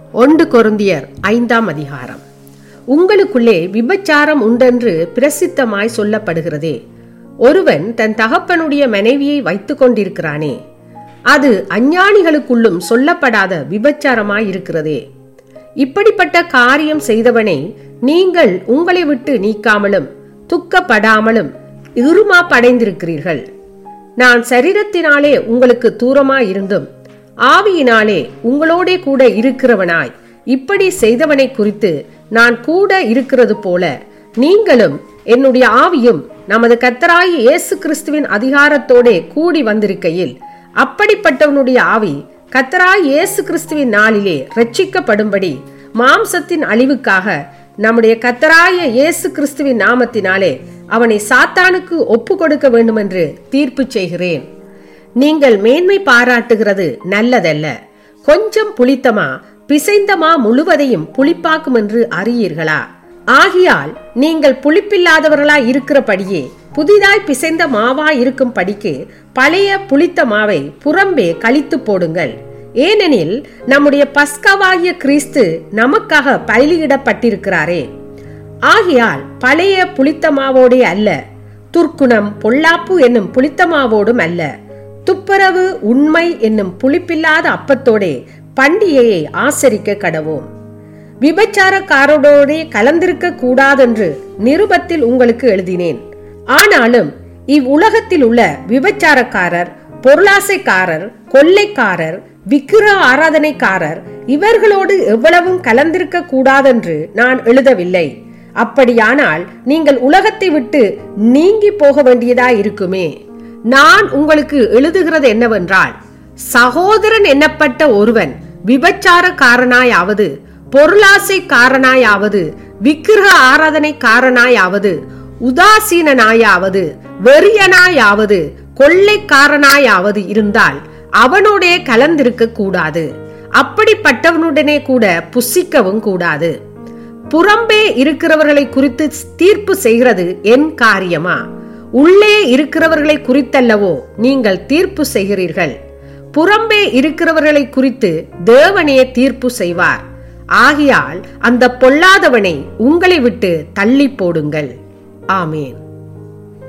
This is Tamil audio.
ஒன்று கொருந்தியர் ஐந்தாம் அதிகாரம் உங்களுக்குள்ளே விபச்சாரம் உண்டென்று பிரசித்தமாய் சொல்லப்படுகிறதே ஒருவன் தன் தகப்பனுடைய மனைவியை வைத்துக் கொண்டிருக்கிறானே அது அஞ்ஞானிகளுக்குள்ளும் சொல்லப்படாத விபச்சாரமாய் இருக்கிறதே இப்படிப்பட்ட காரியம் செய்தவனை நீங்கள் உங்களை விட்டு நீக்காமலும் துக்கப்படாமலும் இருமாப்படைந்திருக்கிறீர்கள் நான் சரீரத்தினாலே உங்களுக்கு தூரமாய் இருந்தும் ஆவியினாலே உங்களோடே கூட இருக்கிறவனாய் இப்படி செய்தவனை குறித்து நான் கூட இருக்கிறது போல நீங்களும் என்னுடைய ஆவியும் நமது கத்தராகி இயேசு கிறிஸ்துவின் அதிகாரத்தோடே கூடி வந்திருக்கையில் அப்படிப்பட்டவனுடைய ஆவி கத்தராய் இயேசு கிறிஸ்துவின் நாளிலே ரட்சிக்கப்படும்படி மாம்சத்தின் அழிவுக்காக நம்முடைய கத்தராய இயேசு கிறிஸ்துவின் நாமத்தினாலே அவனை சாத்தானுக்கு ஒப்பு கொடுக்க வேண்டுமென்று தீர்ப்பு செய்கிறேன் நீங்கள் மேன்மை பாராட்டுகிறது நல்லதல்ல கொஞ்சம் புளித்தமா பிசைந்தமா முழுவதையும் புளிப்பாக்கும் என்று அறியீர்களா ஆகியால் நீங்கள் புளிப்பில்லாதவர்களாய் இருக்கிறபடியே புதிதாய் பிசைந்த மாவாய் இருக்கும் படிக்கு பழைய புளித்த மாவை புறம்பே கழித்து போடுங்கள் ஏனெனில் நம்முடைய பஸ்கவாகிய கிறிஸ்து நமக்காக பலியிடப்பட்டிருக்கிறாரே ஆகையால் பழைய புளித்த மாவோடே அல்ல துர்க்குணம் பொல்லாப்பு என்னும் புளித்த மாவோடும் அல்ல துப்புரவு உண்மை என்னும் புளிப்பில்லாத அப்பத்தோடே பண்டிகையை ஆசரிக்க கடவோம் விபச்சாரக்காரோடே கலந்திருக்க கூடாதென்று நிருபத்தில் உங்களுக்கு எழுதினேன் ஆனாலும் இவ்வுலகத்தில் உள்ள விபச்சாரக்காரர் பொருளாசைக்காரர் கொள்ளைக்காரர் விக்கிர ஆராதனைக்காரர் இவர்களோடு எவ்வளவும் கலந்திருக்க கூடாதென்று நான் எழுதவில்லை அப்படியானால் நீங்கள் உலகத்தை விட்டு நீங்கி போக வேண்டியதாய் இருக்குமே நான் உங்களுக்கு எழுதுகிறது என்னவென்றால் சகோதரன் எண்ணப்பட்ட ஒருவன் விபச்சாரக்காரனாயாவது பொருளாசைக்காரனாயாவது விக்கிரக ஆராதனைக்காரனாயாவது உதாசீனனாயாவது வெறியனாயாவது கொள்ளைக்காரனாயாவது இருந்தால் அவனோடே கலந்திருக்க கூடாது அப்படிப்பட்டவனுடனே கூட புசிக்கவும் கூடாது புறம்பே இருக்கிறவர்களை குறித்து தீர்ப்பு செய்கிறது என் காரியமா உள்ளே இருக்கிறவர்களை குறித்தல்லவோ நீங்கள் தீர்ப்பு செய்கிறீர்கள் புறம்பே இருக்கிறவர்களை குறித்து தேவனே தீர்ப்பு செய்வார் ஆகையால் அந்த பொல்லாதவனை உங்களை விட்டு தள்ளி போடுங்கள் ஆமேன்